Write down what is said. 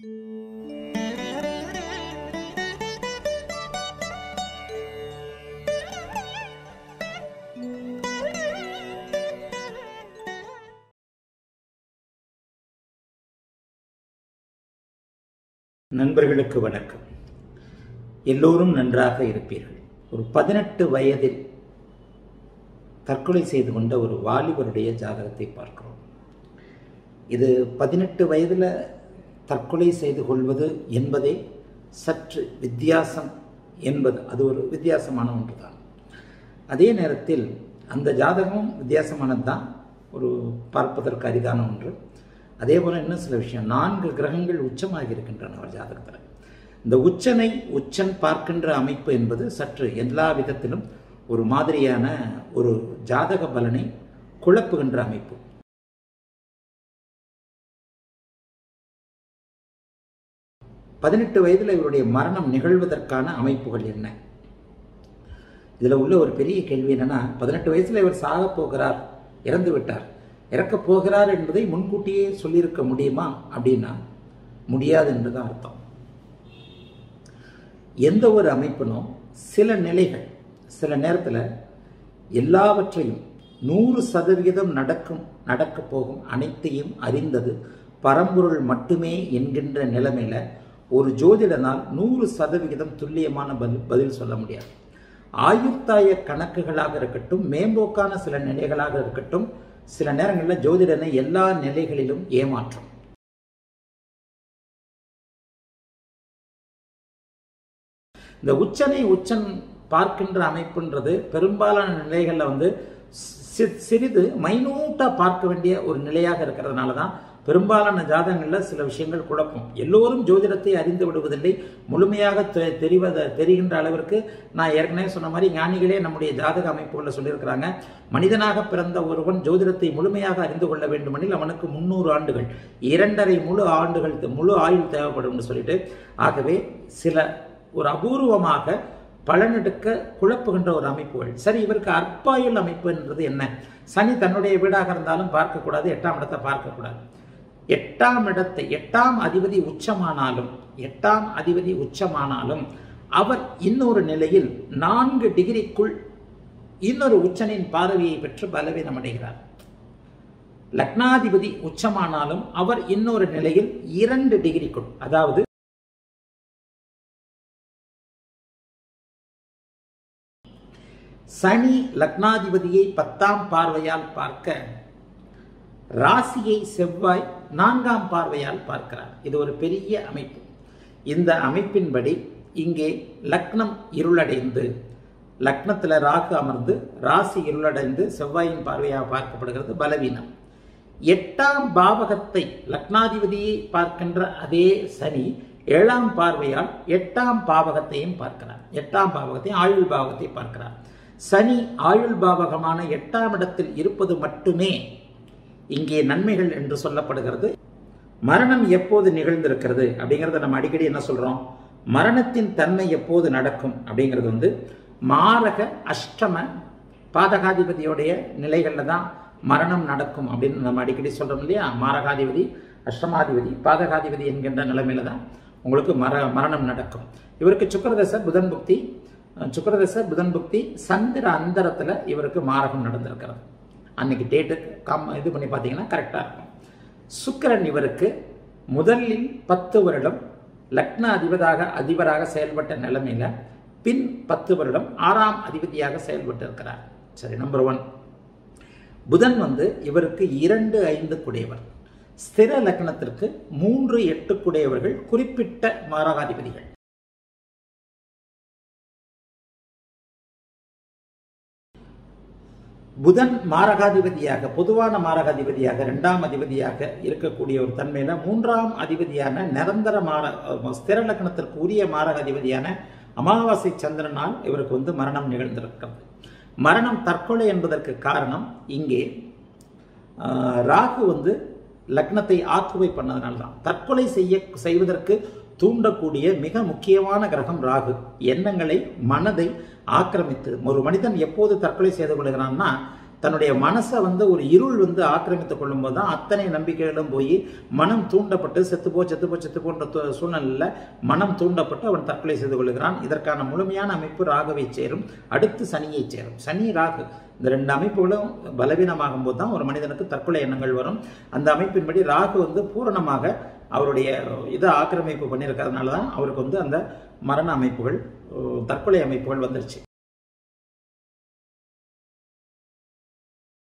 நண்பர்களுக்கு வணக்கம் எல்லோரும் நன்றாக இருப்பீர்கள் ஒரு பதினெட்டு வயதில் தற்கொலை செய்து கொண்ட ஒரு வாலிபருடைய ஜாதகத்தை பார்க்கிறோம் இது பதினெட்டு வயதில் தற்கொலை செய்து கொள்வது என்பதே சற்று வித்தியாசம் என்பது அது ஒரு வித்தியாசமான ஒன்று தான் அதே நேரத்தில் அந்த ஜாதகமும் வித்தியாசமானது தான் ஒரு பார்ப்பதற்கு அரிதான ஒன்று அதே போல் இன்னும் சில விஷயம் நான்கு கிரகங்கள் உச்சமாகி இருக்கின்றன அவர் ஜாதகத்தில் இந்த உச்சனை உச்சன் பார்க்கின்ற அமைப்பு என்பது சற்று எல்லா விதத்திலும் ஒரு மாதிரியான ஒரு ஜாதக பலனை குழப்புகின்ற அமைப்பு பதினெட்டு வயதில் இவருடைய மரணம் நிகழ்வதற்கான அமைப்புகள் என்ன இதில் உள்ள ஒரு பெரிய கேள்வி என்னன்னா பதினெட்டு வயசில் இவர் சாக போகிறார் இறந்து விட்டார் இறக்கப் போகிறார் என்பதை முன்கூட்டியே சொல்லியிருக்க முடியுமா அப்படின்னா முடியாது என்றுதான் அர்த்தம் எந்த ஒரு அமைப்பினும் சில நிலைகள் சில நேரத்தில் எல்லாவற்றையும் நூறு சதவிகிதம் நடக்கும் நடக்கப் போகும் அனைத்தையும் அறிந்தது பரம்பொருள் மட்டுமே என்கின்ற நிலைமையில ஒரு ஜோதிடனால் நூறு சதவிகிதம் துல்லியமான பதில் பதில் சொல்ல முடியாது ஆயுர்த்தாய கணக்குகளாக இருக்கட்டும் மேம்போக்கான சில நிலைகளாக இருக்கட்டும் சில நேரங்களில் ஜோதிடனை எல்லா நிலைகளிலும் ஏமாற்றும் இந்த உச்சனை உச்சன் பார்க்கின்ற அமைப்புன்றது பெரும்பாலான நிலைகளில் வந்து சிறிது மைனூட்டாக பார்க்க வேண்டிய ஒரு நிலையாக இருக்கிறதுனால தான் பெரும்பாலான ஜாதகங்களில் சில விஷயங்கள் குழப்பம் எல்லோரும் ஜோதிடத்தை அறிந்து விடுவதில்லை முழுமையாக தெரிவத தெரிகின்ற அளவிற்கு நான் ஏற்கனவே சொன்ன மாதிரி ஞானிகளே நம்முடைய ஜாதக அமைப்புகளில் சொல்லியிருக்கிறாங்க மனிதனாக பிறந்த ஒருவன் ஜோதிடத்தை முழுமையாக அறிந்து கொள்ள வேண்டுமெனில் அவனுக்கு முன்னூறு ஆண்டுகள் இரண்டரை முழு ஆண்டுகள் முழு ஆயுள் தேவைப்படும் சொல்லிட்டு ஆகவே சில ஒரு அபூர்வமாக பலனெடுக்க குழப்புகின்ற ஒரு அமைப்புகள் சரி இவருக்கு அற்பாயுள் அமைப்புன்றது என்ன சனி தன்னுடைய வீடாக இருந்தாலும் பார்க்கக்கூடாது எட்டாம் இடத்தை பார்க்கக்கூடாது எட்டாம் இடத்தை எட்டாம் அதிபதி உச்சமானாலும் எட்டாம் அதிபதி உச்சமானாலும் அவர் இன்னொரு நிலையில் நான்கு டிகிரிக்குள் இன்னொரு உச்சனின் பார்வையை பெற்று பலவீனம் அடைகிறார் லக்னாதிபதி உச்சமானாலும் அவர் இன்னொரு நிலையில் இரண்டு டிகிரிக்குள் அதாவது சனி லக்னாதிபதியை பத்தாம் பார்வையால் பார்க்க ராசியை செவ்வாய் நான்காம் பார்வையால் பார்க்கிறார் இது ஒரு பெரிய அமைப்பு இந்த அமைப்பின்படி இங்கே லக்னம் இருளடைந்து லக்னத்தில் ராகு அமர்ந்து ராசி இருளடைந்து செவ்வாயின் பார்வையாக பார்க்கப்படுகிறது பலவீனம் எட்டாம் பாவகத்தை லக்னாதிபதியை பார்க்கின்ற அதே சனி ஏழாம் பார்வையால் எட்டாம் பாவகத்தையும் பார்க்கிறார் எட்டாம் பாவகத்தையும் ஆயுள் பாவகத்தை பார்க்கிறார் சனி ஆயுள் பாவகமான எட்டாம் இடத்தில் இருப்பது மட்டுமே இங்கே நன்மைகள் என்று சொல்லப்படுகிறது மரணம் எப்போது நிகழ்ந்திருக்கிறது அப்படிங்கிறத நம்ம அடிக்கடி என்ன சொல்றோம் மரணத்தின் தன்மை எப்போது நடக்கும் அப்படிங்கிறது வந்து மாரக அஷ்டம பாதகாதிபதியோடைய நிலைகளில் தான் மரணம் நடக்கும் அப்படின்னு நம்ம அடிக்கடி சொல்றோம் இல்லையா மாரகாதிபதி அஷ்டமாதிபதி பாதகாதிபதி என்கின்ற நிலைமையில தான் உங்களுக்கு மர மரணம் நடக்கும் இவருக்கு சுக்கரதச புதன் புக்தி சுக்கரதச புதன் புக்தி சந்திர அந்தரத்தில் இவருக்கு மாரகம் நடந்திருக்கிறது அன்னைக்கு டேட்டு கம் இது பண்ணி பார்த்தீங்கன்னா கரெக்டாக இருக்கும் சுக்கரன் இவருக்கு முதலில் பத்து வருடம் லக்ன அதிபதாக அதிபராக செயல்பட்ட நிலைமையில பின் பத்து வருடம் ஆறாம் அதிபதியாக செயல்பட்டு இருக்கிறார் சரி நம்பர் ஒன் புதன் வந்து இவருக்கு இரண்டு ஐந்து குடையவர் ஸ்திர லக்னத்திற்கு மூன்று எட்டு குடையவர்கள் குறிப்பிட்ட மாரகாதிபதிகள் புதன் மாரகாதிபதியாக பொதுவான மாரகாதிபதியாக இரண்டாம் அதிபதியாக இருக்கக்கூடிய ஒரு தன்மையில மூன்றாம் அதிபதியான நிரந்தர மார ஸ்திர லக்னத்திற்கு உரிய மாரகாதிபதியான அமாவாசை சந்திரனால் இவருக்கு வந்து மரணம் நிகழ்ந்திருக்கிறது மரணம் தற்கொலை என்பதற்கு காரணம் இங்கே ராகு வந்து லக்னத்தை ஆக்குவை பண்ணதுனால தான் தற்கொலை செய்ய செய்வதற்கு தூண்டக்கூடிய மிக முக்கியமான கிரகம் ராகு எண்ணங்களை மனதை ஆக்கிரமித்து ஒரு மனிதன் எப்போது தற்கொலை செய்து கொள்கிறான்னா தன்னுடைய மனசை வந்து ஒரு இருள் வந்து ஆக்கிரமித்துக் கொள்ளும்போது தான் அத்தனை நம்பிக்கைகளும் போய் மனம் தூண்டப்பட்டு செத்துப்போ செத்துப்போ செத்துப்போன்ற து- சூழ்நிலையில் மனம் தூண்டப்பட்டு அவன் தற்கொலை செய்து கொள்கிறான் இதற்கான முழுமையான அமைப்பு ராகுவை சேரும் அடுத்து சனியை சேரும் சனி ராகு இந்த ரெண்டு அமைப்புகளும் பலவீனமாகும் போது தான் ஒரு மனிதனுக்கு தற்கொலை எண்ணங்கள் வரும் அந்த அமைப்பின்படி ராகு வந்து பூரணமாக அவருடைய இதை ஆக்கிரமிப்பு பண்ணியிருக்கிறதுனால தான் அவருக்கு வந்து அந்த மரண அமைப்புகள் அஹ், தற்கொலை அமைப்புகள் வந்துருச்சு